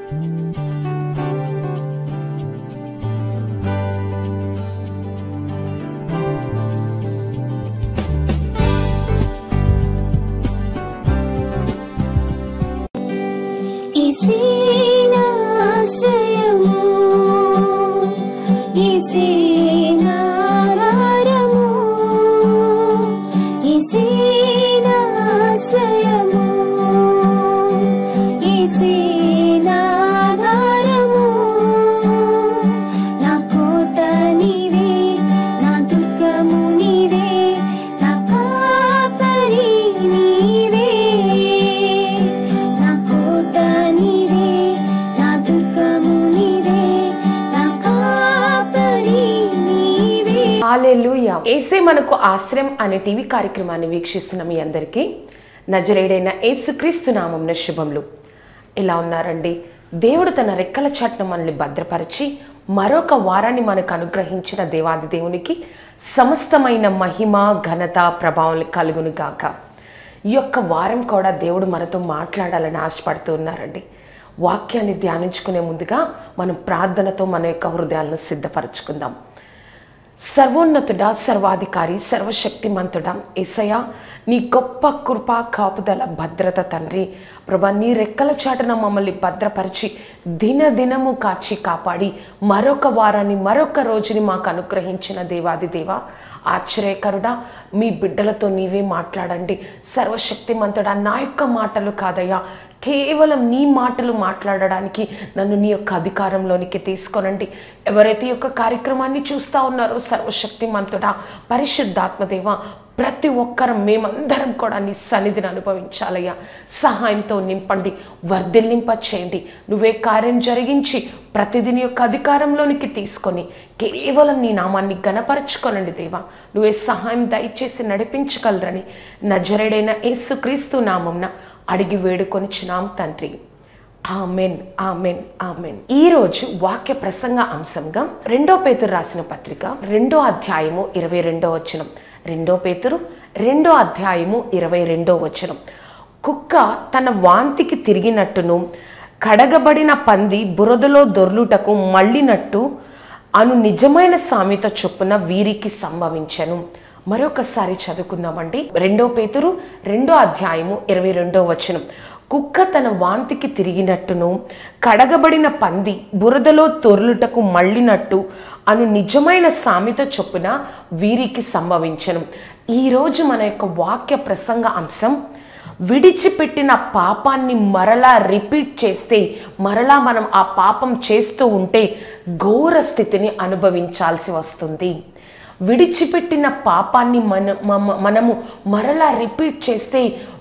ఇసేనాశ్రయము ఇసేనాధారము ఇసేనాశ్రయము ఇసేనాధారము నా కోట నీవే నా దుర్గము నీవే నా కాపరి నీవే నా కోట నీవే నా దుర్గము నీవే నా కాపరి నీవే హాలెలూయా ఏసే మనకు ఆశ్రయం అనే టీవీ కార్యక్రమాన్ని వీక్షిస్తున్న మీ అందరికీ నజరేడైన యేసుక్రీస్తు నామంన శుభములు ఎలా ఉన్నారండి దేవుడు తన రెక్కల చాటున మనల్ని భద్రపరిచి మరొక వారాన్ని మనకు అనుగ్రహించిన దేవాది దేవునికి సమస్తమైన మహిమ ఘనత ప్రభావం కలుగును గాక ఈ యొక్క వారం కూడా దేవుడు మనతో మాట్లాడాలని ఆశపడుతూ ఉన్నారండి వాక్యాన్ని ధ్యానించుకునే ముందుగా మనం ప్రార్థనతో మన యొక్క హృదయాలను సిద్ధపరచుకుందాం సర్వోన్నతుడా సర్వాధికారి సర్వశక్తిమంతుడా ఏసయ్య నీ గొప్ప కృప కాపుదల భద్రత తండ్రి ప్రభా నీ రెక్కల చాటున మమ్మల్ని భద్రపరిచి దినదినము కాచి కాపాడి మరొక వారాన్ని మరొక రోజుని మాకు అనుగ్రహించిన దేవాది దేవా ఆశ్చర్యకరుడా మీ బిడ్డలతో నీవే మాట్లాడండి సర్వశక్తిమంతుడా నా యొక్క మాటలు కాదయ్యా కేవలం నీ మాటలు మాట్లాడడానికి నన్ను నీ యొక్క అధికారంలోనికి తీసుకొనండి ఎవరైతే ఈ యొక్క కార్యక్రమాన్ని చూస్తూ ఉన్నారో సర్వశక్తిమంతుడా పరిశుద్ధాత్మదేవ ప్రతి ఒక్కరం మేమందరం కూడా నీ సన్నిధిని అనుభవించాలయ్యా సహాయంతో నింపండి వర్ధిల్లింప చేయండి నువ్వే కార్యం జరిగించి ప్రతిదిని యొక్క అధికారంలోనికి తీసుకొని కేవలం నీ నామాన్ని గణపరచుకోనండి దేవా నువ్వే సహాయం దయచేసి నడిపించగలరని నజరేడైన యేసుక్రీస్తు నామంన అడిగి వేడుకొనిచున్నాం తండ్రి ఆమెన్ ఆమెన్ ఆమెన్ ఈ రోజు వాక్య ప్రసంగ అంశంగా రెండో పేతురు రాసిన పత్రిక రెండో అధ్యాయము ఇరవై రెండో వచనం రెండో పేతురు రెండో అధ్యాయము ఇరవై రెండో వచనం కుక్క తన వాంతికి తిరిగినట్టును కడగబడిన పంది బురదలో దొర్లుటకు మళ్ళినట్టు అను నిజమైన సామెత చొప్పున వీరికి సంభవించను మరొకసారి చదువుకుందామండి రెండో పేతురు రెండో అధ్యాయము ఇరవై రెండో వచనం కుక్క తన వాంతికి తిరిగినట్టును కడగబడిన పంది బురదలో తొర్లుటకు మళ్ళినట్టు అను నిజమైన సామెత చొప్పున వీరికి సంభవించను ఈరోజు మన యొక్క వాక్య ప్రసంగ అంశం విడిచిపెట్టిన పాపాన్ని మరలా రిపీట్ చేస్తే మరలా మనం ఆ పాపం చేస్తూ ఉంటే ఘోర స్థితిని అనుభవించాల్సి వస్తుంది విడిచిపెట్టిన పాపాన్ని మన మమ- మనము మరలా రిపీట్ చేస్తే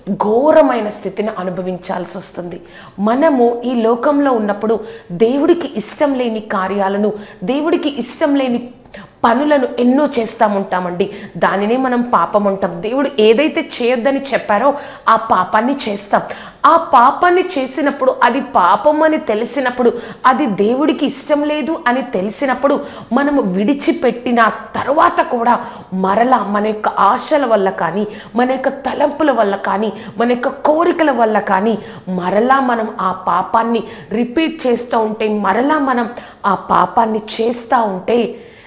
ఘోరమైన స్థితిని అనుభవించాల్సి వస్తుంది మనము ఈ లోకంలో ఉన్నప్పుడు దేవుడికి ఇష్టం లేని కార్యాలను దేవుడికి ఇష్టం లేని పనులను ఎన్నో చేస్తూ ఉంటామండి దానినే మనం పాపం అంటాం దేవుడు ఏదైతే చేయొద్దని చెప్పారో ఆ పాపాన్ని చేస్తాం ఆ పాపాన్ని చేసినప్పుడు అది పాపం అని తెలిసినప్పుడు అది దేవుడికి ఇష్టం లేదు అని తెలిసినప్పుడు మనము విడిచిపెట్టిన తర్వాత కూడా మరలా మన యొక్క ఆశల వల్ల కానీ మన యొక్క తలంపుల వల్ల కానీ మన యొక్క కోరికల వల్ల కానీ మరలా మనం ఆ పాపాన్ని రిపీట్ చేస్తూ ఉంటే మరలా మనం ఆ పాపాన్ని చేస్తూ ఉంటే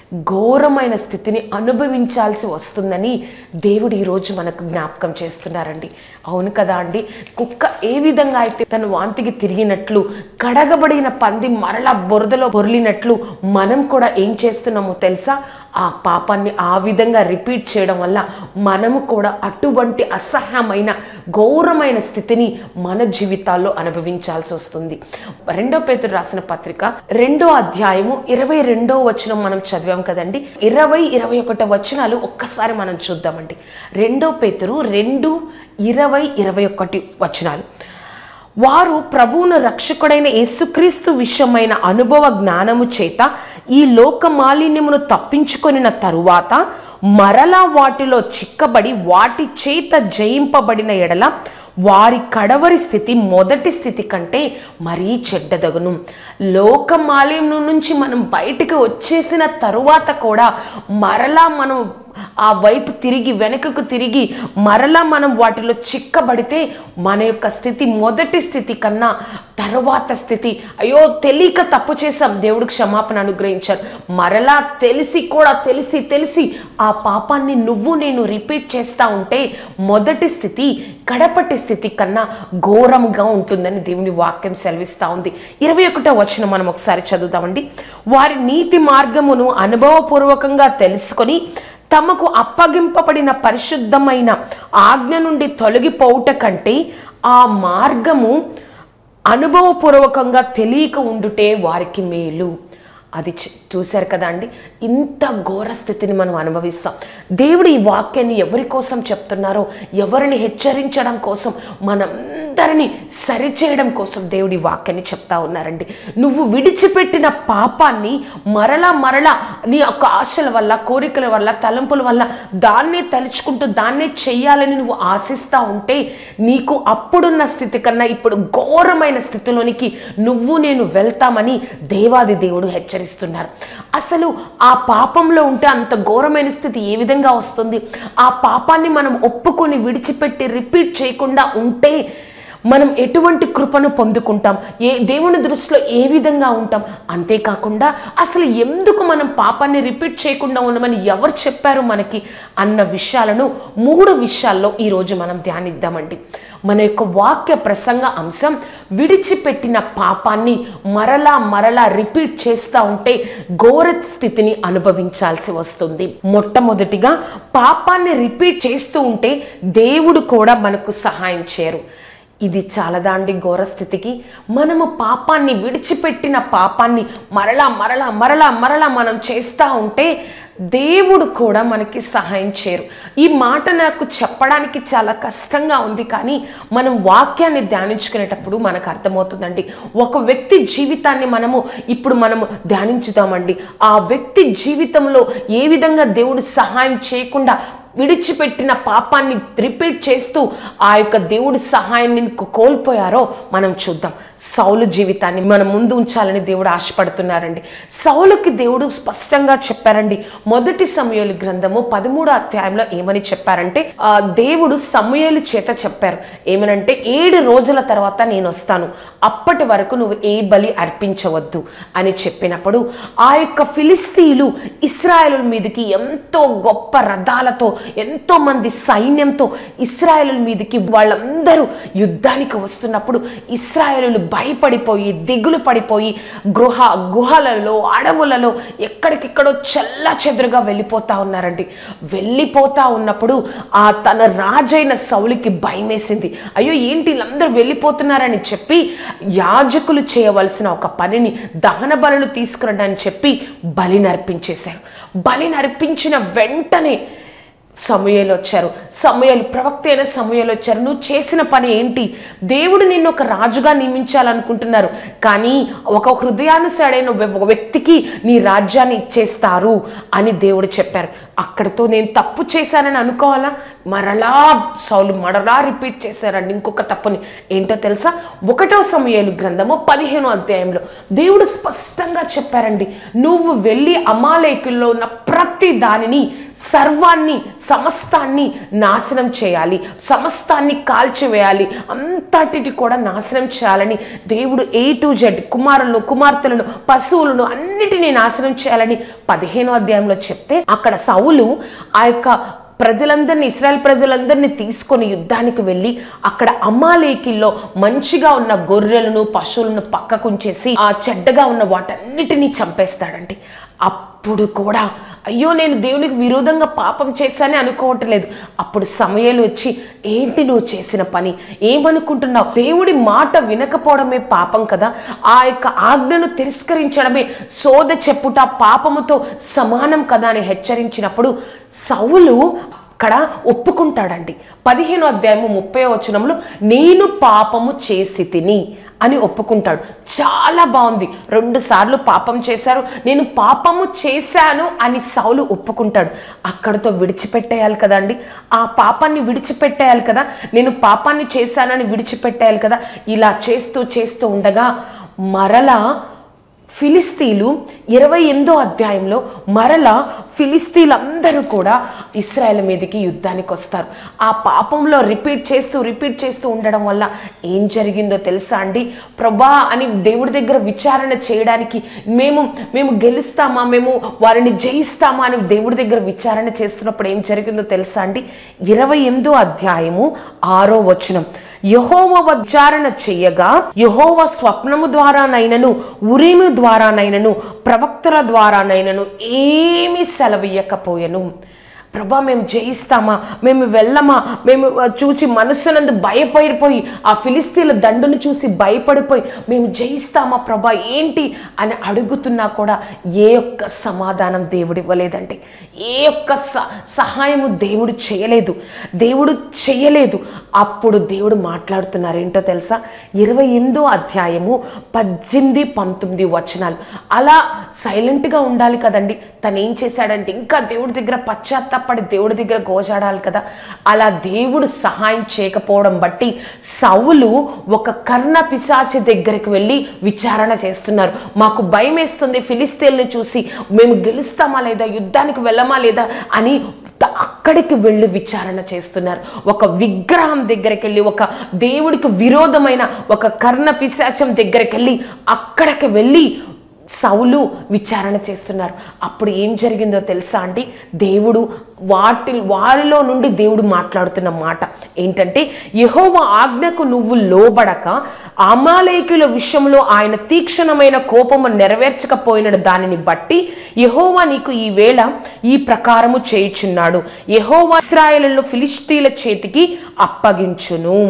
ఘోరమైన స్థితిని అనుభవించాల్సి వస్తుందని దేవుడు ఈరోజు మనకు జ్ఞాపకం చేస్తున్నారండి అవును కదా అండి కుక్క ఏ విధంగా అయితే తన వాంతికి తిరిగినట్లు కడగబడిన పంది మరలా బురదలో పొర్లినట్లు మనం కూడా ఏం చేస్తున్నామో తెలుసా ఆ పాపాన్ని ఆ విధంగా రిపీట్ చేయడం వల్ల మనము కూడా అటువంటి అసహ్యమైన ఘోరమైన స్థితిని మన జీవితాల్లో అనుభవించాల్సి వస్తుంది రెండో పేతురు రాసిన పత్రిక రెండో అధ్యాయము ఇరవై రెండో వచనం మనం చదివాం కదండి ఇరవై ఇరవై ఒకటో వచనాలు ఒక్కసారి మనం చూద్దామండి రెండో పేతురు రెండు ఇరవై ఇరవై ఒకటి వచనాలు వారు ప్రభువును రక్షకుడైన యేసుక్రీస్తు విషయమైన అనుభవ జ్ఞానము చేత ఈ లోక మాలిన్యమును తప్పించుకొనిన తరువాత మరలా వాటిలో చిక్కబడి వాటి చేత జయింపబడిన ఎడల వారి కడవరి స్థితి మొదటి స్థితి కంటే మరీ చెడ్డదగును లోక మాలిన్యం నుంచి మనం బయటికి వచ్చేసిన తరువాత కూడా మరలా మనం ఆ వైపు తిరిగి వెనుకకు తిరిగి మరలా మనం వాటిలో చిక్కబడితే మన యొక్క స్థితి మొదటి స్థితి కన్నా తర్వాత స్థితి అయ్యో తెలియక తప్పు చేసాం దేవుడు క్షమాపణ అనుగ్రహించారు మరలా తెలిసి కూడా తెలిసి తెలిసి ఆ పాపాన్ని నువ్వు నేను రిపీట్ చేస్తూ ఉంటే మొదటి స్థితి కడపటి స్థితి కన్నా ఘోరంగా ఉంటుందని దేవుని వాక్యం సెలవిస్తూ ఉంది ఇరవై ఒకటో వచ్చిన మనం ఒకసారి చదువుతామండి వారి నీతి మార్గమును అనుభవపూర్వకంగా తెలుసుకొని తమకు అప్పగింపబడిన పరిశుద్ధమైన ఆజ్ఞ నుండి తొలగిపోవుట కంటే ఆ మార్గము అనుభవపూర్వకంగా తెలియక ఉండుటే వారికి మేలు అది చ- చూశారు కదా అండి ఇంత ఘోర స్థితిని మనం అనుభవిస్తాం దేవుడు ఈ వాక్యాన్ని ఎవరి కోసం చెప్తున్నారో ఎవరిని హెచ్చరించడం కోసం మనందరినీ సరిచేయడం కోసం దేవుడి ఈ వాక్యాన్ని చెప్తా ఉన్నారండి నువ్వు విడిచిపెట్టిన పాపాన్ని మరలా మరలా నీ యొక్క ఆశల వల్ల కోరికల వల్ల తలంపుల వల్ల దాన్నే తలుచుకుంటూ దాన్నే చెయ్యాలని నువ్వు ఆశిస్తూ ఉంటే నీకు అప్పుడున్న స్థితి కన్నా ఇప్పుడు ఘోరమైన స్థితిలోనికి నువ్వు నేను వెళ్తామని దేవాది దేవుడు హెచ్చరిస్తున్నారు అసలు ఆ పాపంలో ఉంటే అంత ఘోరమైన స్థితి ఏ విధంగా వస్తుంది ఆ పాపాన్ని మనం ఒప్పుకొని విడిచిపెట్టి రిపీట్ చేయకుండా ఉంటే మనం ఎటువంటి కృపను పొందుకుంటాం ఏ దేవుని దృష్టిలో ఏ విధంగా ఉంటాం అంతేకాకుండా అసలు ఎందుకు మనం పాపాన్ని రిపీట్ చేయకుండా ఉండమని ఎవరు చెప్పారు మనకి అన్న విషయాలను మూడు విషయాల్లో ఈరోజు మనం ధ్యానిద్దామండి మన యొక్క వాక్య ప్రసంగ అంశం విడిచిపెట్టిన పాపాన్ని మరలా మరలా రిపీట్ చేస్తూ ఉంటే ఘోర స్థితిని అనుభవించాల్సి వస్తుంది మొట్టమొదటిగా పాపాన్ని రిపీట్ చేస్తూ ఉంటే దేవుడు కూడా మనకు సహాయం చేయరు ఇది చాలదా అండి ఘోర స్థితికి మనము పాపాన్ని విడిచిపెట్టిన పాపాన్ని మరలా మరలా మరలా మరలా మనం చేస్తూ ఉంటే దేవుడు కూడా మనకి సహాయం చేయరు ఈ మాట నాకు చెప్పడానికి చాలా కష్టంగా ఉంది కానీ మనం వాక్యాన్ని ధ్యానించుకునేటప్పుడు మనకు అర్థమవుతుందండి ఒక వ్యక్తి జీవితాన్ని మనము ఇప్పుడు మనము ధ్యానించుదామండి ఆ వ్యక్తి జీవితంలో ఏ విధంగా దేవుడు సహాయం చేయకుండా విడిచిపెట్టిన పాపాన్ని రిపీట్ చేస్తూ ఆ యొక్క దేవుడి సహాయాన్ని కోల్పోయారో మనం చూద్దాం సౌలు జీవితాన్ని మనం ముందు ఉంచాలని దేవుడు ఆశపడుతున్నారండి సౌలుకి దేవుడు స్పష్టంగా చెప్పారండి మొదటి సమయాలు గ్రంథము పదమూడో అధ్యాయంలో ఏమని చెప్పారంటే ఆ దేవుడు సమయాలు చేత చెప్పారు ఏమనంటే ఏడు రోజుల తర్వాత నేను వస్తాను అప్పటి వరకు నువ్వు ఏ బలి అర్పించవద్దు అని చెప్పినప్పుడు ఆ యొక్క ఫిలిస్తీన్లు ఇస్రాయేల్ మీదకి ఎంతో గొప్ప రథాలతో ఎంతో మంది సైన్యంతో ఇస్రాయేల్ మీదకి వాళ్ళందరూ యుద్ధానికి వస్తున్నప్పుడు ఇస్రాయేలు భయపడిపోయి దిగులు పడిపోయి గృహ గుహలలో అడవులలో ఎక్కడికెక్కడో చల్ల చెదురుగా వెళ్ళిపోతా ఉన్నారండి వెళ్ళిపోతా ఉన్నప్పుడు ఆ తన రాజైన సౌలికి భయమేసింది అయ్యో ఏంటి వీళ్ళందరూ వెళ్ళిపోతున్నారని చెప్పి యాజకులు చేయవలసిన ఒక పనిని దహన బలులు తీసుకురండి అని చెప్పి బలి నర్పించేశారు బలి నర్పించిన వెంటనే సమయాలు వచ్చారు సమయాలు ప్రవక్త అయిన సమయాలు వచ్చారు నువ్వు చేసిన పని ఏంటి దేవుడు నిన్ను ఒక రాజుగా నియమించాలనుకుంటున్నారు కానీ ఒక హృదయానుసారైన ఒక వ్యక్తికి నీ రాజ్యాన్ని ఇచ్చేస్తారు అని దేవుడు చెప్పారు అక్కడితో నేను తప్పు చేశానని అనుకోవాలా మరలా సౌలు మరలా రిపీట్ చేశారండి ఇంకొక తప్పుని ఏంటో తెలుసా ఒకటో సమయాలు గ్రంథము పదిహేనో అధ్యాయంలో దేవుడు స్పష్టంగా చెప్పారండి నువ్వు వెళ్ళి అమాలేకుల్లో ఉన్న ప్రతి దానిని సర్వాన్ని సమస్తాన్ని నాశనం చేయాలి సమస్తాన్ని కాల్చివేయాలి అంతటిని కూడా నాశనం చేయాలని దేవుడు ఏ టు జెడ్ కుమారులను కుమార్తెలను పశువులను అన్నిటినీ నాశనం చేయాలని పదిహేనో అధ్యాయంలో చెప్తే అక్కడ సౌలు ఆ యొక్క ప్రజలందరినీ ఇస్రాయల్ ప్రజలందరినీ తీసుకొని యుద్ధానికి వెళ్ళి అక్కడ అమ్మాలేకిల్లో మంచిగా ఉన్న గొర్రెలను పశువులను పక్కకుంచేసి ఆ చెడ్డగా ఉన్న వాటన్నిటినీ చంపేస్తాడండి అప్పుడు కూడా అయ్యో నేను దేవునికి విరోధంగా పాపం చేశానే అనుకోవట్లేదు అప్పుడు సమయాలు వచ్చి ఏంటి నువ్వు చేసిన పని ఏమనుకుంటున్నావు దేవుడి మాట వినకపోవడమే పాపం కదా ఆ యొక్క ఆజ్ఞను తిరస్కరించడమే సోద చెప్పుట పాపముతో సమానం కదా అని హెచ్చరించినప్పుడు సౌలు అక్కడ ఒప్పుకుంటాడండి పదిహేను అధ్యాయము ముప్పై వచనంలో నేను పాపము చేసి తిని అని ఒప్పుకుంటాడు చాలా బాగుంది రెండు సార్లు పాపం చేశారు నేను పాపము చేశాను అని సౌలు ఒప్పుకుంటాడు అక్కడితో విడిచిపెట్టేయాలి కదండి ఆ పాపాన్ని విడిచిపెట్టేయాలి కదా నేను పాపాన్ని చేశానని విడిచిపెట్టేయాలి కదా ఇలా చేస్తూ చేస్తూ ఉండగా మరలా ఫిలిస్తీన్లు ఇరవై ఎనిమిదో అధ్యాయంలో మరలా ఫిలిస్తీన్లందరూ కూడా ఇస్రాయల్ మీదకి యుద్ధానికి వస్తారు ఆ పాపంలో రిపీట్ చేస్తూ రిపీట్ చేస్తూ ఉండడం వల్ల ఏం జరిగిందో తెలుసా అండి ప్రభా అని దేవుడి దగ్గర విచారణ చేయడానికి మేము మేము గెలుస్తామా మేము వారిని జయిస్తామా అని దేవుడి దగ్గర విచారణ చేస్తున్నప్పుడు ఏం జరిగిందో తెలుసా అండి ఇరవై ఎనిమిదో అధ్యాయము ఆరో వచనం యహోవ విచారణ చెయ్యగా యహోవ స్వప్నము ద్వారానైనను ఉరిము ద్వారానైనను ప్రవక్తల ద్వారానైనను ఏమీ సెలవీయకపోయెను ప్రభా మేము జయిస్తామా మేము వెళ్ళమా మేము ఆ, చూచి మనస్సునందు భయపడిపోయి ఆ ఫిలిస్తీన్ల దండును చూసి భయపడిపోయి మేము జయిస్తామా ప్రభా ఏంటి అని అడుగుతున్నా కూడా ఏ ఒక్క సమాధానం దేవుడు ఇవ్వలేదండి ఏ ఒక్క స సహాయము దేవుడు చేయలేదు దేవుడు చేయలేదు అప్పుడు దేవుడు మాట్లాడుతున్నారు ఏంటో తెలుసా ఇరవై ఎనిమిదో అధ్యాయము పద్దెనిమిది పంతొమ్మిది వచనాలు అలా సైలెంట్గా ఉండాలి కదండి తను ఏం చేశాడంటే ఇంకా దేవుడి దగ్గర పశ్చాత్తాపడి దేవుడి దగ్గర గోజాడాలి కదా అలా దేవుడు సహాయం చేయకపోవడం బట్టి సౌలు ఒక కర్ణ పిశాచి దగ్గరికి వెళ్ళి విచారణ చేస్తున్నారు మాకు భయం వేస్తుంది ఫిలిస్తీన్లు చూసి మేము గెలుస్తామా లేదా యుద్ధానికి వెళ్ళమా లేదా అని త- అక్కడికి వెళ్ళి విచారణ చేస్తున్నారు ఒక విగ్రహం దగ్గరికి వెళ్ళి ఒక దేవుడికి విరోధమైన ఒక కర్ణ పిశాచం దగ్గరికి వెళ్ళి అక్కడికి వెళ్ళి సౌలు విచారణ చేస్తున్నారు అప్పుడు ఏం జరిగిందో తెలుసా అండి దేవుడు వాటి వారిలో నుండి దేవుడు మాట్లాడుతున్న మాట ఏంటంటే యహోవ ఆజ్ఞకు నువ్వు లోబడక అమాలేకుల విషయంలో ఆయన తీక్షణమైన కోపము నెరవేర్చకపోయిన దానిని బట్టి యహోవా నీకు ఈ వేళ ఈ ప్రకారము చేయుచున్నాడు యహోవా ఇస్రాయేలును ఫిలిస్తీన్ల చేతికి అప్పగించును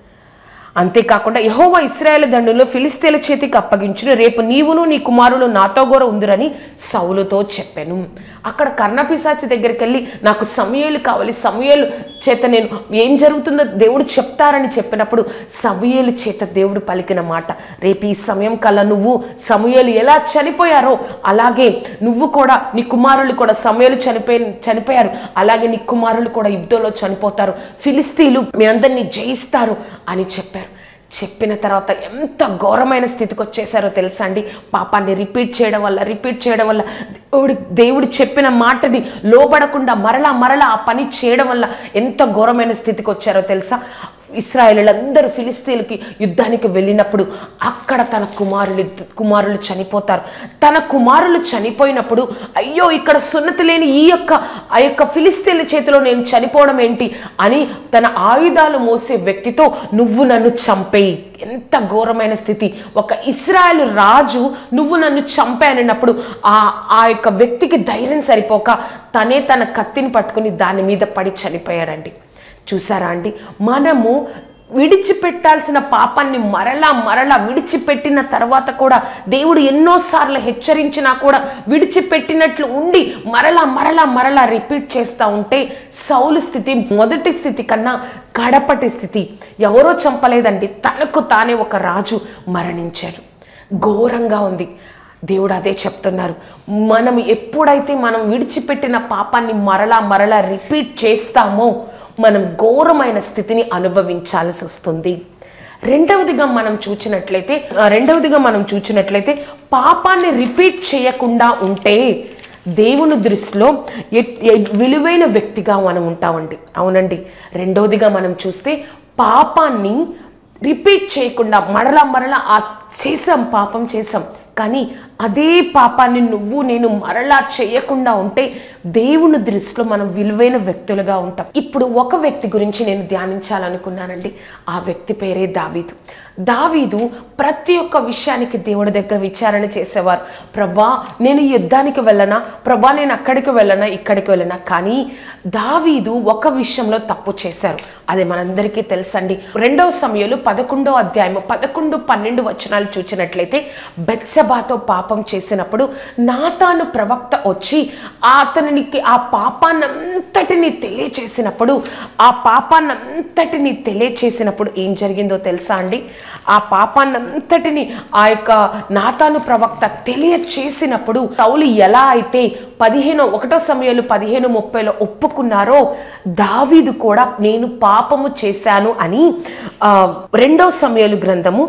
అంతేకాకుండా యహోవా ఇస్రాయేల్ దండులో ఫిలిస్తీన్ల చేతికి అప్పగించును రేపు నీవును నీ కుమారులు నాతో కూడా ఉందిరని సౌలుతో చెప్పాను అక్కడ కర్ణపిశాచి దగ్గరికి వెళ్ళి నాకు సమయాలు కావాలి సమయాలు చేత నేను ఏం జరుగుతుందో దేవుడు చెప్తారని చెప్పినప్పుడు సమయాలు చేత దేవుడు పలికిన మాట రేపు ఈ సమయం కల్లా నువ్వు సమయాలు ఎలా చనిపోయారో అలాగే నువ్వు కూడా నీ కుమారులు కూడా సమయాలు చనిపోయి చనిపోయారు అలాగే నీ కుమారులు కూడా యుద్ధంలో చనిపోతారు ఫిలిస్తీన్లు మీ అందరినీ జయిస్తారు అని చెప్పారు చెప్పిన తర్వాత ఎంత ఘోరమైన స్థితికి వచ్చేసారో తెలుసా అండి పాపాన్ని రిపీట్ చేయడం వల్ల రిపీట్ చేయడం వల్ల దేవుడి దేవుడు చెప్పిన మాటని లోబడకుండా మరలా మరలా ఆ పని చేయడం వల్ల ఎంత ఘోరమైన స్థితికి వచ్చారో తెలుసా ఇస్రాయేలీలందరూ ఫిలిస్తీన్లకి యుద్ధానికి వెళ్ళినప్పుడు అక్కడ తన కుమారులు కుమారులు చనిపోతారు తన కుమారులు చనిపోయినప్పుడు అయ్యో ఇక్కడ సున్నతి లేని ఈ యొక్క ఆ యొక్క ఫిలిస్తీన్ల చేతిలో నేను చనిపోవడం ఏంటి అని తన ఆయుధాలు మోసే వ్యక్తితో నువ్వు నన్ను చంపేయి ఎంత ఘోరమైన స్థితి ఒక ఇస్రాయేల్ రాజు నువ్వు నన్ను చంపానన్నప్పుడు ఆ ఆ యొక్క వ్యక్తికి ధైర్యం సరిపోక తనే తన కత్తిని పట్టుకుని దాని మీద పడి చనిపోయాడండి చూసారా అండి మనము విడిచిపెట్టాల్సిన పాపాన్ని మరలా మరలా విడిచిపెట్టిన తర్వాత కూడా దేవుడు ఎన్నోసార్లు హెచ్చరించినా కూడా విడిచిపెట్టినట్లు ఉండి మరలా మరలా మరలా రిపీట్ చేస్తూ ఉంటే సౌలు స్థితి మొదటి స్థితి కన్నా కడపటి స్థితి ఎవరో చంపలేదండి తనకు తానే ఒక రాజు మరణించారు ఘోరంగా ఉంది దేవుడు అదే చెప్తున్నారు మనం ఎప్పుడైతే మనం విడిచిపెట్టిన పాపాన్ని మరలా మరలా రిపీట్ చేస్తామో మనం ఘోరమైన స్థితిని అనుభవించాల్సి వస్తుంది రెండవదిగా మనం చూచినట్లయితే ఆ, రెండవదిగా మనం చూచినట్లయితే పాపాన్ని రిపీట్ చేయకుండా ఉంటే దేవుని దృష్టిలో ఎట్- ఎ- విలువైన వ్యక్తిగా మనం ఉంటామండి అవునండి రెండవదిగా మనం చూస్తే పాపాన్ని రిపీట్ చేయకుండా మరలా మరలా ఆ చేసాం పాపం చేసాం కానీ అదే పాపాన్ని నువ్వు నేను మరలా చేయకుండా ఉంటే దేవుని దృష్టిలో మనం విలువైన వ్యక్తులుగా ఉంటాం ఇప్పుడు ఒక వ్యక్తి గురించి నేను ధ్యానించాలనుకున్నానండి ఆ వ్యక్తి పేరే దావీదు దావీదు ప్రతి ఒక్క విషయానికి దేవుడి దగ్గర విచారణ చేసేవారు ప్రభా నేను ఈ యుద్ధానికి వెళ్ళనా ప్రభా నేను అక్కడికి వెళ్ళనా ఇక్కడికి వెళ్ళనా కానీ దావీదు ఒక విషయంలో తప్పు చేశారు అది మనందరికీ తెలుసండి రెండవ సమయంలో పదకొండో అధ్యాయము పదకొండు పన్నెండు వచనాలు చూసినట్లయితే బెత్సబాతో పాపం చేసినప్పుడు నాతాను ప్రవక్త వచ్చి అతనికి ఆ పాపాన్నంతటిని తెలియచేసినప్పుడు ఆ పాపాన్నంతటిని తెలియచేసినప్పుడు ఏం జరిగిందో తెలుసా అండి ఆ పాపాన్నంతటిని ఆ యొక్క నాతాను ప్రవక్త తెలియచేసినప్పుడు సౌలు ఎలా అయితే పదిహేను ఒకటో సమయాలు పదిహేను ముప్పైలో ఒప్పుకున్నారో దావీదు కూడా నేను పాపము చేశాను అని ఆ, రెండో సమయాలు గ్రంథము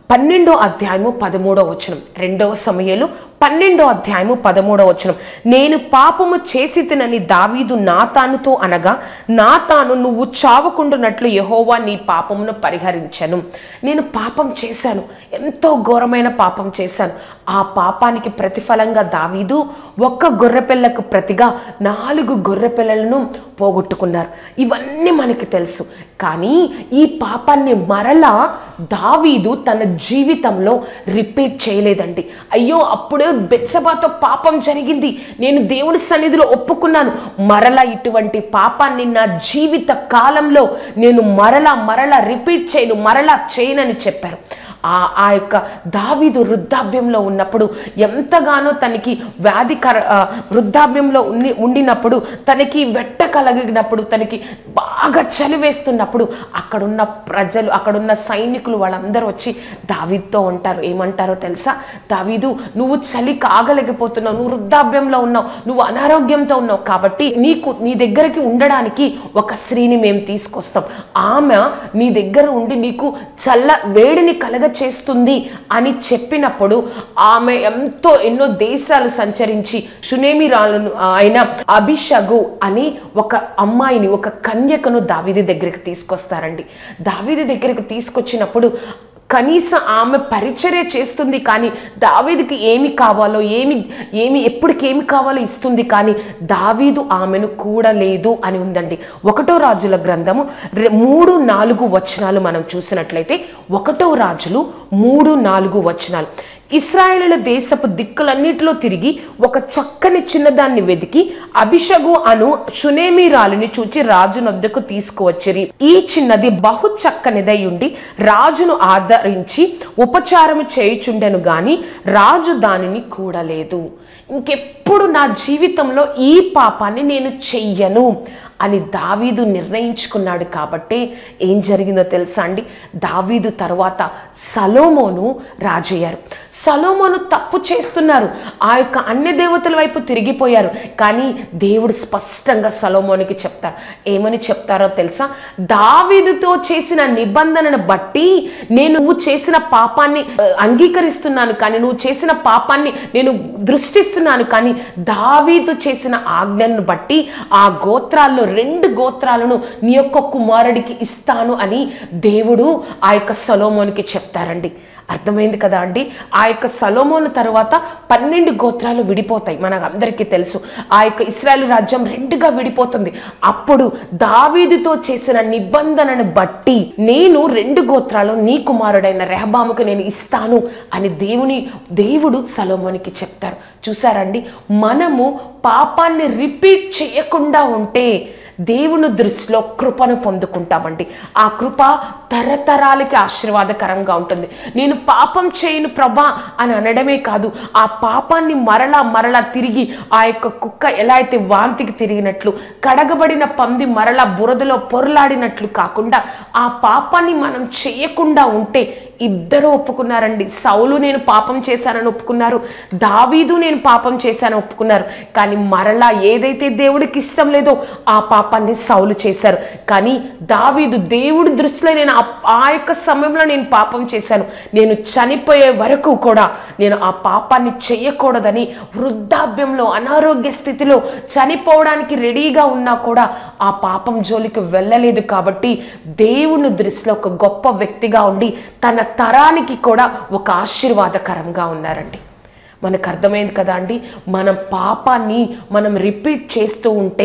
పన్నెండో అధ్యాయము పదమూడో వచనం రెండవ సమయలు పన్నెండో అధ్యాయము పదమూడో వచనం నేను పాపము చేసి తినని దావీదు నాతానుతో అనగా నాతాను నువ్వు చావకుండునట్లు యహోవా నీ పాపమును పరిహరించను నేను పాపం చేశాను ఎంతో ఘోరమైన పాపం చేశాను ఆ పాపానికి ప్రతిఫలంగా దావీదు ఒక్క గొర్రెపిల్లకు ప్రతిగా నాలుగు గొర్రెపిల్లలను పోగొట్టుకున్నారు ఇవన్నీ మనకి తెలుసు కానీ ఈ పాపాన్ని మరలా దావీదు తన జీవితంలో రిపీట్ చేయలేదండి అయ్యో అప్పుడే బెత్సబాతో పాపం జరిగింది నేను దేవుని సన్నిధిలో ఒప్పుకున్నాను మరలా ఇటువంటి పాపాన్ని నా జీవిత కాలంలో నేను మరలా మరలా రిపీట్ చేయను మరలా చేయనని చెప్పారు ఆ ఆ యొక్క దావీదు వృద్ధాప్యంలో ఉన్నప్పుడు ఎంతగానో తనకి వ్యాధి కర ఆ, వృద్ధాప్యంలో ఉండి ఉండినప్పుడు తనకి వెట్ట కలిగినప్పుడు తనకి బాగా చలివేస్తున్నప్పుడు అక్కడున్న ప్రజలు అక్కడున్న సైనికులు వాళ్ళందరూ వచ్చి దావీదుతో ఉంటారు ఏమంటారో తెలుసా దావీదు నువ్వు చలి కాగలేకపోతున్నావు నువ్వు వృద్ధాప్యంలో ఉన్నావు నువ్వు అనారోగ్యంతో ఉన్నావు కాబట్టి నీకు నీ దగ్గరికి ఉండడానికి ఒక స్త్రీని మేము తీసుకొస్తాం ఆమె నీ దగ్గర ఉండి నీకు చల్ల వేడిని కలగ చేస్తుంది అని చెప్పినప్పుడు ఆమె ఎంతో ఎన్నో దేశాలు సంచరించి సునేమిరాలను ఆయన అభిషగు అని ఒక అమ్మాయిని ఒక కన్యకను దావిది దగ్గరికి తీసుకొస్తారండి దావిది దగ్గరికి తీసుకొచ్చినప్పుడు కనీసం ఆమె పరిచర్య చేస్తుంది కానీ దావీదుకి ఏమి కావాలో ఏమి ఏమి ఎప్పటికి ఏమి కావాలో ఇస్తుంది కానీ దావీదు ఆమెను కూడలేదు అని ఉందండి ఒకటో రాజుల గ్రంథము రె- మూడు నాలుగు వచనాలు మనం చూసినట్లయితే ఒకటో రాజులు మూడు నాలుగు వచనాలు ఇస్రాయేలుల దేశపు దిక్కులన్నిటిలో తిరిగి ఒక చక్కని చిన్నదాన్ని వెతికి అభిషగు అను సునేమిరాలుని చూచి రాజు నొద్దకు తీసుకువచ్చిరి ఈ చిన్నది బహు చక్కనిదై ఉండి రాజును ఆదరించి ఉపచారము చేయుచుండెను గాని రాజు దానిని కూడలేదు ఇంకెప్పుడు నా జీవితంలో ఈ పాపాన్ని నేను చెయ్యను అని దావీదు నిర్ణయించుకున్నాడు కాబట్టి ఏం జరిగిందో తెలుసా అండి దావీదు తర్వాత సలోమోను రాజయ్యారు సలోమోను తప్పు చేస్తున్నారు ఆ యొక్క అన్య దేవతల వైపు తిరిగిపోయారు కానీ దేవుడు స్పష్టంగా సలోమోనికి చెప్తారు ఏమని చెప్తారో తెలుసా దావీదుతో చేసిన నిబంధనను బట్టి నేను నువ్వు చేసిన పాపాన్ని ఆ, అంగీకరిస్తున్నాను కానీ నువ్వు చేసిన పాపాన్ని నేను దృష్టిస్తున్నాను కానీ దావీదు చేసిన ఆజ్ఞను బట్టి ఆ గోత్రాల్లో రెండు గోత్రాలను నీ యొక్క కుమారుడికి ఇస్తాను అని దేవుడు ఆ యొక్క సలోమోనికి చెప్తారండి అర్థమైంది కదా అండి ఆ యొక్క సలోమోను తర్వాత పన్నెండు గోత్రాలు విడిపోతాయి మనకు అందరికీ తెలుసు ఆ యొక్క ఇస్రాయేల్ రాజ్యం రెండుగా విడిపోతుంది అప్పుడు దావీదుతో చేసిన నిబంధనను బట్టి నేను రెండు గోత్రాలు నీ కుమారుడైన రెహబాముకు నేను ఇస్తాను అని దేవుని దేవుడు సలోమోనికి చెప్తారు చూసారండి మనము పాపాన్ని రిపీట్ చేయకుండా ఉంటే దేవుని దృష్టిలో కృపను పొందుకుంటామండి ఆ కృప తరతరాలకి ఆశీర్వాదకరంగా ఉంటుంది నేను పాపం చేయను ప్రభా అని అనడమే కాదు ఆ పాపాన్ని మరలా మరలా తిరిగి ఆ యొక్క కుక్క ఎలా అయితే వాంతికి తిరిగినట్లు కడగబడిన పంది మరలా బురదలో పొరలాడినట్లు కాకుండా ఆ పాపాన్ని మనం చేయకుండా ఉంటే ఇద్దరు ఒప్పుకున్నారండి సౌలు నేను పాపం చేశానని ఒప్పుకున్నారు దావీదు నేను పాపం చేశానని ఒప్పుకున్నారు కానీ మరలా ఏదైతే దేవుడికి ఇష్టం లేదో ఆ పాపాన్ని సౌలు చేశారు కానీ దావీదు దేవుడి దృష్టిలో నేను ఆ- ఆ యొక్క సమయంలో నేను పాపం చేశాను నేను చనిపోయే వరకు కూడా నేను ఆ పాపాన్ని చేయకూడదని వృద్ధాప్యంలో అనారోగ్య స్థితిలో చనిపోవడానికి రెడీగా ఉన్నా కూడా ఆ పాపం జోలికి వెళ్ళలేదు కాబట్టి దేవుని దృష్టిలో ఒక గొప్ప వ్యక్తిగా ఉండి తన తరానికి కూడా ఒక ఆశీర్వాదకరంగా ఉన్నారండి మనకు అర్థమైంది కదా అండి మన పాపాన్ని మనం రిపీట్ చేస్తూ ఉంటే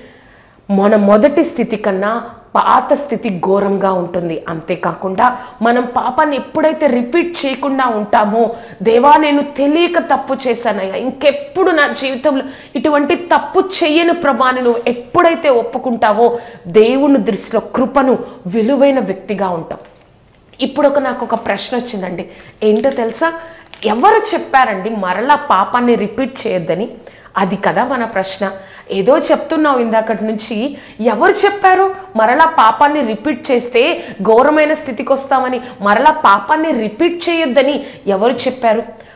మన మొదటి స్థితి కన్నా పాత స్థితి ఘోరంగా ఉంటుంది అంతేకాకుండా మనం పాపాన్ని ఎప్పుడైతే రిపీట్ చేయకుండా ఉంటామో దేవా నేను తెలియక తప్పు చేశానయ్యా ఇంకెప్పుడు నా జీవితంలో ఇటువంటి తప్పు చెయ్యను ప్రభాని నువ్వు ఎప్పుడైతే ఒప్పుకుంటావో దేవుని దృష్టిలో కృపను విలువైన వ్యక్తిగా ఉంటాం ఇప్పుడు ఒక నాకు ఒక ప్రశ్న వచ్చిందండి ఏంటో తెలుసా ఎవరు చెప్పారండి మరలా పాపాన్ని రిపీట్ చేయొద్దని అది కదా మన ప్రశ్న ఏదో చెప్తున్నావు ఇందాకటి నుంచి ఎవరు చెప్పారు మరలా పాపాన్ని రిపీట్ చేస్తే ఘోరమైన స్థితికి వస్తామని మరలా పాపాన్ని రిపీట్ చేయొద్దని ఎవరు చెప్పారు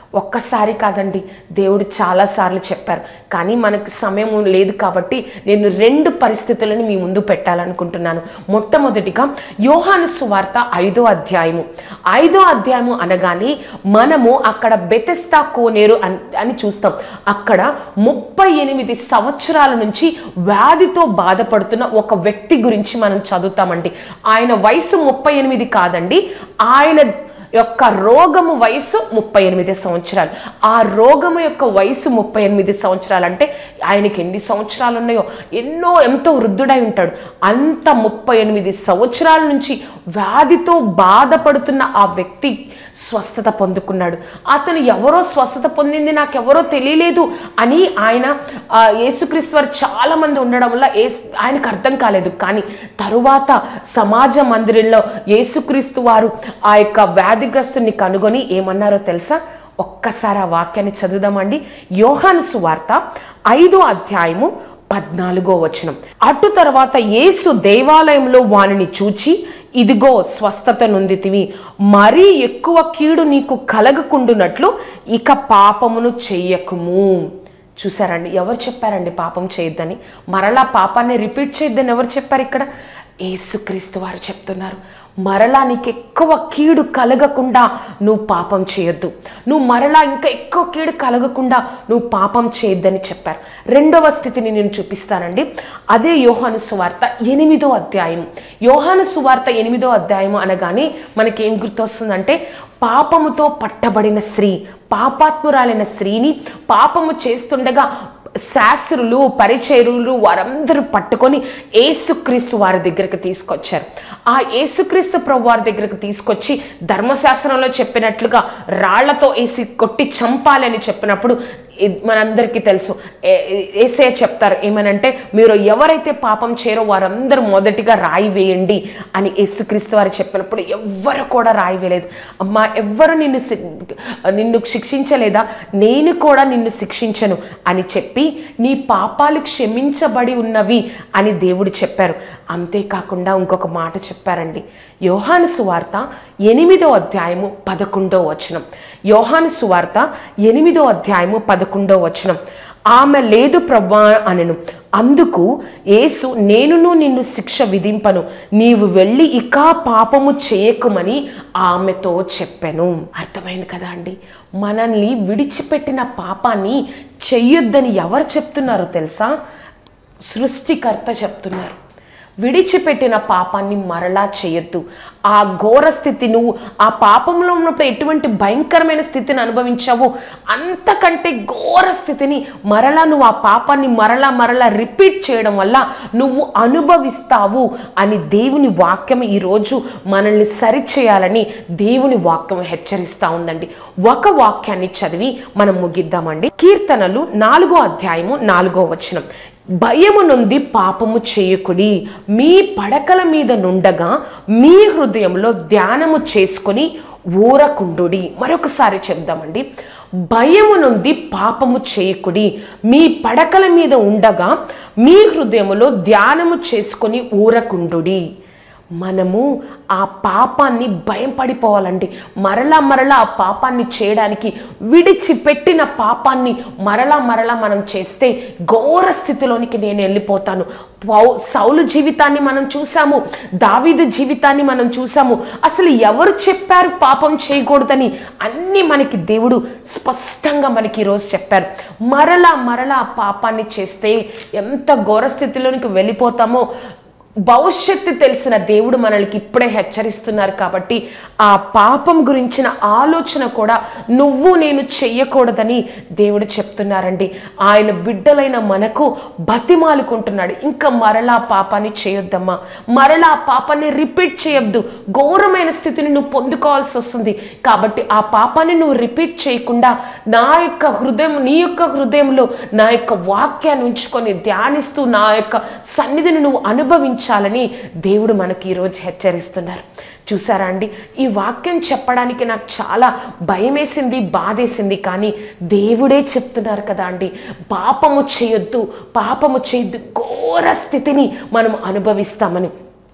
ఒక్కసారి కాదండి దేవుడు చాలాసార్లు చెప్పారు కానీ మనకు సమయం లేదు కాబట్టి నేను రెండు పరిస్థితులను మీ ముందు పెట్టాలనుకుంటున్నాను మొట్టమొదటిగా యోహాను సువార్త ఐదో అధ్యాయము ఐదో అధ్యాయము అనగానే మనము అక్కడ బెతెస్తా కోనేరు అని అని చూస్తాం అక్కడ ముప్పై ఎనిమిది సంవత్సరాల నుంచి వ్యాధితో బాధపడుతున్న ఒక వ్యక్తి గురించి మనం చదువుతామండి ఆయన వయసు ముప్పై ఎనిమిది కాదండి ఆయన యొక్క రోగము వయసు ముప్పై ఎనిమిది సంవత్సరాలు ఆ రోగము యొక్క వయసు ముప్పై ఎనిమిది సంవత్సరాలు అంటే ఆయనకి ఎన్ని సంవత్సరాలు ఉన్నాయో ఎన్నో ఎంతో వృద్ధుడై ఉంటాడు అంత ముప్పై ఎనిమిది సంవత్సరాల నుంచి వ్యాధితో బాధపడుతున్న ఆ వ్యక్తి స్వస్థత పొందుకున్నాడు అతను ఎవరో స్వస్థత పొందింది నాకెవరో తెలియలేదు అని ఆయన ఆ, యేసుక్రీస్తు వారు చాలా మంది ఉండడం వల్ల ఏస్ ఆయనకు అర్థం కాలేదు కానీ తరువాత సమాజ మందిరంలో యేసుక్రీస్తు వారు ఆ యొక్క వ్యాధిగ్రస్తుని కనుగొని ఏమన్నారో తెలుసా ఒక్కసారి ఆ వాక్యాన్ని చదువుదామండి యోహాను సువార్త ఐదో అధ్యాయము పద్నాలుగో వచనం అటు తర్వాత యేసు దేవాలయంలో వానిని చూచి ఇదిగో స్వస్థత నొందితివి మరీ ఎక్కువ కీడు నీకు కలగకుండునట్లు ఇక పాపమును చెయ్యకుము చూసారండి ఎవరు చెప్పారండి పాపం చేయొద్దని మరలా పాపాన్ని రిపీట్ చేయొద్దని ఎవరు చెప్పారు ఇక్కడ యేసుక్రీస్తు వారు చెప్తున్నారు మరలా నీకు ఎక్కువ కీడు కలగకుండా నువ్వు పాపం చేయొద్దు నువ్వు మరలా ఇంకా ఎక్కువ కీడు కలగకుండా నువ్వు పాపం చేయొద్దని చెప్పారు రెండవ స్థితిని నేను చూపిస్తానండి అదే యోహాను సువార్త ఎనిమిదో అధ్యాయం యోహాను సువార్త ఎనిమిదో అధ్యాయం అనగానే మనకి ఏం గుర్తొస్తుందంటే పాపముతో పట్టబడిన స్త్రీ పాపాత్మురాలైన స్త్రీని పాపము చేస్తుండగా శాస్త్రులు పరిచరులు వారందరూ పట్టుకొని ఏసుక్రీస్తు వారి దగ్గరకు తీసుకొచ్చారు ఆ ఏసుక్రీస్తు ప్రభు వారి దగ్గరకు తీసుకొచ్చి ధర్మశాస్త్రంలో చెప్పినట్లుగా రాళ్లతో వేసి కొట్టి చంపాలని చెప్పినప్పుడు ఇ- మనందరికీ తెలుసు ఏ- ఏ- ఏసే చెప్తారు ఏమనంటే మీరు ఎవరైతే పాపం చేరో వారందరూ మొదటిగా రాయి వేయండి అని యేసుక్రీస్తు వారు చెప్పినప్పుడు ఎవ్వరు కూడా రాయి వేయలేదు అమ్మా ఎవ్వరు నిన్ను శి- నిన్ను శిక్షించలేదా నేను కూడా నిన్ను శిక్షించను అని చెప్పి నీ పాపాలు క్షమించబడి ఉన్నవి అని దేవుడు చెప్పారు అంతేకాకుండా ఇంకొక మాట చెప్పారండి యోహాను సువార్త ఎనిమిదో అధ్యాయము పదకొండో వచనం యోహాను సువార్త ఎనిమిదో అధ్యాయము పదకొండో వచనం ఆమె లేదు ప్రభా అనెను అందుకు యేసు నేనును నిన్ను శిక్ష విధింపను నీవు వెళ్ళి ఇక పాపము చేయకుమని ఆమెతో చెప్పాను అర్థమైంది కదా అండి మనల్ని విడిచిపెట్టిన పాపాన్ని చెయ్యొద్దని ఎవరు చెప్తున్నారో తెలుసా సృష్టికర్త చెప్తున్నారు విడిచిపెట్టిన పాపాన్ని మరలా చేయొద్దు ఆ ఘోర స్థితి నువ్వు ఆ పాపంలో ఉన్నప్పుడు ఎటువంటి భయంకరమైన స్థితిని అనుభవించావో అంతకంటే ఘోర స్థితిని మరలా నువ్వు ఆ పాపాన్ని మరలా మరలా రిపీట్ చేయడం వల్ల నువ్వు అనుభవిస్తావు అని దేవుని వాక్యం ఈరోజు మనల్ని సరిచేయాలని దేవుని వాక్యం హెచ్చరిస్తూ ఉందండి ఒక వాక్యాన్ని చదివి మనం ముగిద్దామండి కీర్తనలు నాలుగో అధ్యాయము నాలుగో వచనం భయము నుండి పాపము చేయకుడి మీ పడకల మీద నుండగా మీ హృదయంలో ధ్యానము చేసుకొని ఊరకుండుడి మరొకసారి చెప్దామండి భయము నుండి పాపము చేయకుడి మీ పడకల మీద ఉండగా మీ హృదయములో ధ్యానము చేసుకొని ఊరకుండుడి మనము ఆ పాపాన్ని భయం పడిపోవాలండి మరలా మరలా ఆ పాపాన్ని చేయడానికి విడిచిపెట్టిన పాపాన్ని మరలా మరలా మనం చేస్తే ఘోర స్థితిలోనికి నేను వెళ్ళిపోతాను పౌ సౌలు జీవితాన్ని మనం చూసాము దావీదు జీవితాన్ని మనం చూసాము అసలు ఎవరు చెప్పారు పాపం చేయకూడదని అన్నీ మనకి దేవుడు స్పష్టంగా మనకి ఈరోజు చెప్పారు మరలా మరలా ఆ పాపాన్ని చేస్తే ఎంత ఘోర స్థితిలోనికి వెళ్ళిపోతామో భవిష్యత్తు తెలిసిన దేవుడు మనల్కి ఇప్పుడే హెచ్చరిస్తున్నారు కాబట్టి ఆ పాపం గురించిన ఆలోచన కూడా నువ్వు నేను చెయ్యకూడదని దేవుడు చెప్తున్నారండి ఆయన బిడ్డలైన మనకు బతిమాలుకుంటున్నాడు ఇంకా మరలా పాపాన్ని చేయొద్దమ్మా మరలా ఆ పాపాన్ని రిపీట్ చేయొద్దు ఘోరమైన స్థితిని నువ్వు పొందుకోవాల్సి వస్తుంది కాబట్టి ఆ పాపాన్ని నువ్వు రిపీట్ చేయకుండా నా యొక్క హృదయం నీ యొక్క హృదయంలో నా యొక్క వాక్యాన్ని ఉంచుకొని ధ్యానిస్తూ నా యొక్క సన్నిధిని నువ్వు అనుభవించాలని దేవుడు మనకి ఈరోజు హెచ్చరిస్తున్నారు చూసారా అండి ఈ వాక్యం చెప్పడానికి నాకు చాలా భయమేసింది బాధేసింది కానీ దేవుడే చెప్తున్నారు కదా అండి పాపము చేయొద్దు పాపము చేయొద్దు ఘోర స్థితిని మనం అనుభవిస్తామని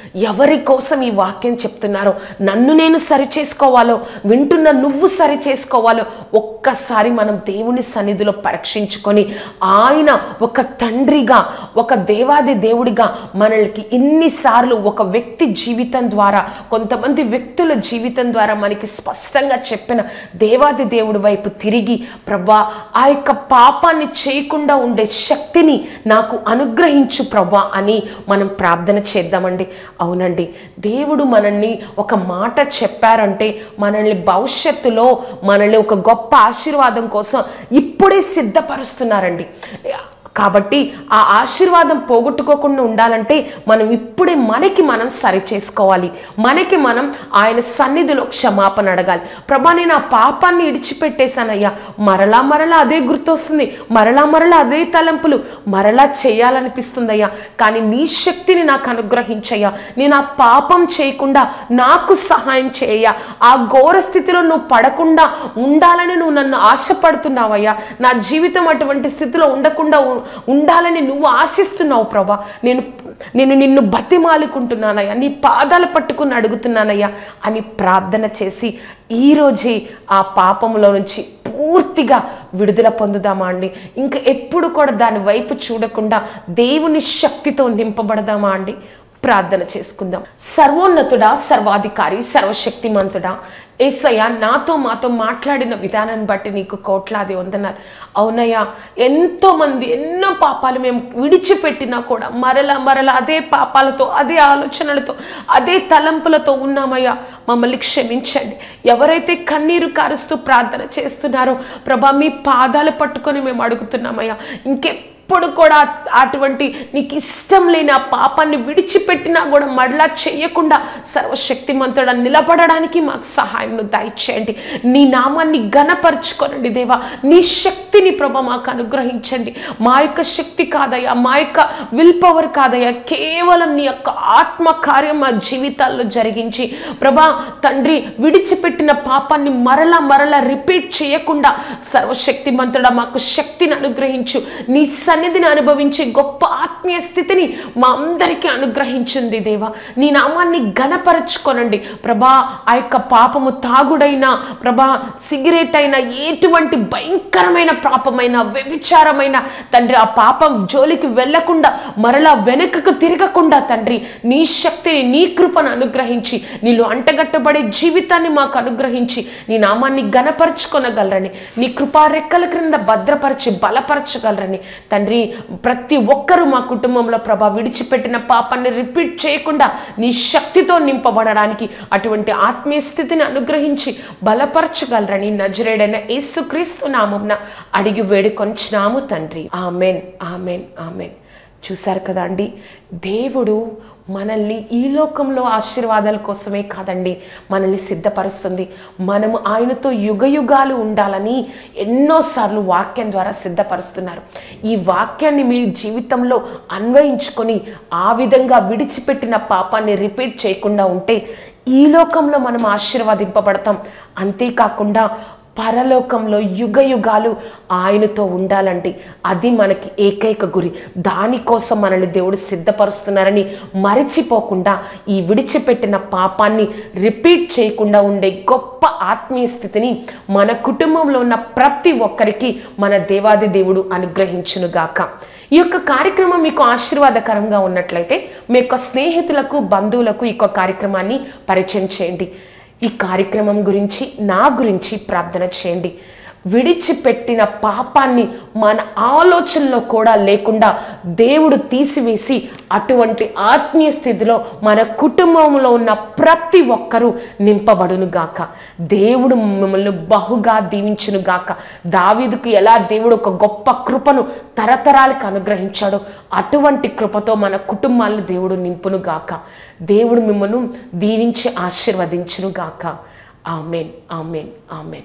ఎవరి కోసం ఈ వాక్యం చెప్తున్నారో నన్ను నేను సరి చేసుకోవాలో వింటున్న నువ్వు సరి చేసుకోవాలో ఒక్కసారి మనం దేవుని సన్నిధిలో పరీక్షించుకొని ఆయన ఒక తండ్రిగా ఒక దేవాది దేవుడిగా మనల్కి ఇన్నిసార్లు ఒక వ్యక్తి జీవితం ద్వారా కొంతమంది వ్యక్తుల జీవితం ద్వారా మనకి స్పష్టంగా చెప్పిన దేవాది దేవుడి వైపు తిరిగి ప్రభా ఆ యొక్క పాపాన్ని చేయకుండా ఉండే శక్తిని నాకు అనుగ్రహించు ప్రభా అని మనం ప్రార్థన చేద్దామండి అవునండి దేవుడు మనల్ని ఒక మాట చెప్పారంటే మనల్ని భవిష్యత్తులో మనల్ని ఒక గొప్ప ఆశీర్వాదం కోసం ఇప్పుడే సిద్ధపరుస్తున్నారండి కాబట్టి ఆ ఆశీర్వాదం పోగొట్టుకోకుండా ఉండాలంటే మనం ఇప్పుడే మనకి మనం సరి చేసుకోవాలి మనకి మనం ఆయన సన్నిధిలో క్షమాపణ అడగాలి ప్రభా నేను ఆ పాపాన్ని ఇడిచిపెట్టేశానయ్యా మరలా మరలా అదే గుర్తొస్తుంది మరలా మరలా అదే తలంపులు మరలా చేయాలనిపిస్తుందయ్యా కానీ నీ శక్తిని నాకు అనుగ్రహించయ్యా నేను ఆ పాపం చేయకుండా నాకు సహాయం చేయ ఆ ఘోర స్థితిలో నువ్వు పడకుండా ఉండాలని నువ్వు నన్ను ఆశపడుతున్నావయ్యా నా జీవితం అటువంటి స్థితిలో ఉండకుండా ఉ- ఉండాలని నువ్వు ఆశిస్తున్నావు ప్రభా నేను నేను నిన్ను బతిమాలుకుంటున్నానయ్యా నీ పాదాలు పట్టుకుని అడుగుతున్నానయ్యా అని ప్రార్థన చేసి ఈరోజే ఆ పాపంలో నుంచి పూర్తిగా విడుదల పొందుదామా అండి ఇంకా ఎప్పుడు కూడా దాని వైపు చూడకుండా దేవుని శక్తితో నింపబడదామా అండి ప్రార్థన చేసుకుందాం సర్వోన్నతుడా సర్వాధికారి సర్వశక్తిమంతుడా ఏసయ్య నాతో మాతో మాట్లాడిన విధానాన్ని బట్టి నీకు కోట్లాది వందనాలు అవునయ్యా ఎంతో మంది ఎన్నో పాపాలు మేము విడిచిపెట్టినా కూడా మరల మరల అదే పాపాలతో అదే ఆలోచనలతో అదే తలంపులతో ఉన్నామయ్యా మమ్మల్ని క్షమించండి ఎవరైతే కన్నీరు కారుస్తూ ప్రార్థన చేస్తున్నారో ప్రభా మీ పాదాలు పట్టుకొని మేము అడుగుతున్నామయ్యా ఇంకే ఎప్పుడు కూడా అటువంటి నీకు ఇష్టం లేని ఆ పాపాన్ని విడిచిపెట్టినా కూడా మరలా చేయకుండా సర్వశక్తిమంతుడ నిలబడడానికి మాకు సహాయం దయచేయండి నీ నామాన్ని గనపరుచుకోనండి దేవా నీ శక్తిని ప్రభ మాకు అనుగ్రహించండి మా యొక్క శక్తి కాదయ్యా మా యొక్క విల్ పవర్ కాదయ్యా కేవలం నీ యొక్క ఆత్మ కార్యం మా జీవితాల్లో జరిగించి ప్రభా తండ్రి విడిచిపెట్టిన పాపాన్ని మరలా మరలా రిపీట్ చేయకుండా సర్వశక్తిమంతుడ మాకు శక్తిని అనుగ్రహించు నీ సన్నిధిని అనుభవించే గొప్ప ఆత్మీయ స్థితిని మా అందరికీ అనుగ్రహించింది దేవా నీ నామాన్ని ఘనపరచుకొనండి ప్రభా ఆ యొక్క పాపము తాగుడైనా ప్రభా సిగరెట్ అయినా ఎటువంటి భయంకరమైన పాపమైన వ్యభిచారమైన తండ్రి ఆ పాపం జోలికి వెళ్ళకుండా మరలా వెనుకకు తిరగకుండా తండ్రి నీ శక్తిని నీ కృపను అనుగ్రహించి నీలో అంటగట్టబడే జీవితాన్ని మాకు అనుగ్రహించి నీ నామాన్ని గనపరచుకొనగలరని నీ కృపా రెక్కల క్రింద భద్రపరిచి బలపరచగలరని తండ్రి ప్రతి ఒక్కరూ మా కుటుంబంలో ప్రభా విడిచిపెట్టిన పాపాన్ని రిపీట్ చేయకుండా నీ శక్తితో నింపబడడానికి అటువంటి ఆత్మీయ స్థితిని అనుగ్రహించి బలపరచగలరని నజరేడైన యేసుక్రీస్తు నామంన అడిగి వేడుకొంచినాము తండ్రి ఆమెన్ ఆమెన్ ఆమెన్ చూశారు కదా అండి దేవుడు మనల్ని ఈ లోకంలో ఆశీర్వాదాల కోసమే కాదండి మనల్ని సిద్ధపరుస్తుంది మనము ఆయనతో యుగ యుగాలు ఉండాలని ఎన్నోసార్లు వాక్యం ద్వారా సిద్ధపరుస్తున్నారు ఈ వాక్యాన్ని మీ జీవితంలో అన్వయించుకొని ఆ విధంగా విడిచిపెట్టిన పాపాన్ని రిపీట్ చేయకుండా ఉంటే ఈ లోకంలో మనం ఆశీర్వదింపబడతాం అంతేకాకుండా పరలోకంలో యుగ యుగాలు ఆయనతో ఉండాలండి అది మనకి ఏకైక గురి దానికోసం మనల్ని దేవుడు సిద్ధపరుస్తున్నారని మరిచిపోకుండా ఈ విడిచిపెట్టిన పాపాన్ని రిపీట్ చేయకుండా ఉండే గొప్ప ఆత్మీయ స్థితిని మన కుటుంబంలో ఉన్న ప్రతి ఒక్కరికి మన దేవాది దేవుడు అనుగ్రహించునుగాక ఈ యొక్క కార్యక్రమం మీకు ఆశీర్వాదకరంగా ఉన్నట్లయితే మీ యొక్క స్నేహితులకు బంధువులకు ఈ యొక్క కార్యక్రమాన్ని పరిచయం చేయండి ఈ కార్యక్రమం గురించి నా గురించి ప్రార్థన చేయండి విడిచిపెట్టిన పాపాన్ని మన ఆలోచనలో కూడా లేకుండా దేవుడు తీసివేసి అటువంటి ఆత్మీయ స్థితిలో మన కుటుంబంలో ఉన్న ప్రతి ఒక్కరూ నింపబడును గాక దేవుడు మిమ్మల్ని బహుగా దీవించును గాక దావీదుకు ఎలా దేవుడు ఒక గొప్ప కృపను తరతరాలకు అనుగ్రహించాడో అటువంటి కృపతో మన కుటుంబాలను దేవుడు నింపును గాక దేవుడు మిమ్మల్ని దీవించి ఆశీర్వదించును గాక ఆమెన్ ఆమెన్ ఆమెన్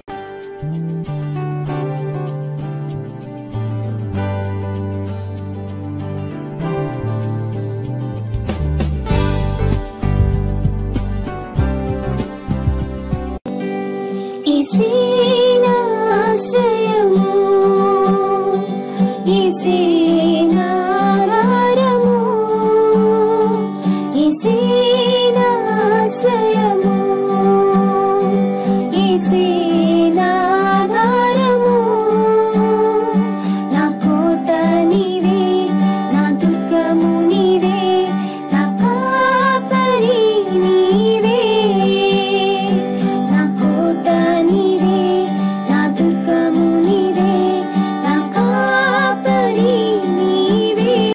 ఇసేనాశ్రయ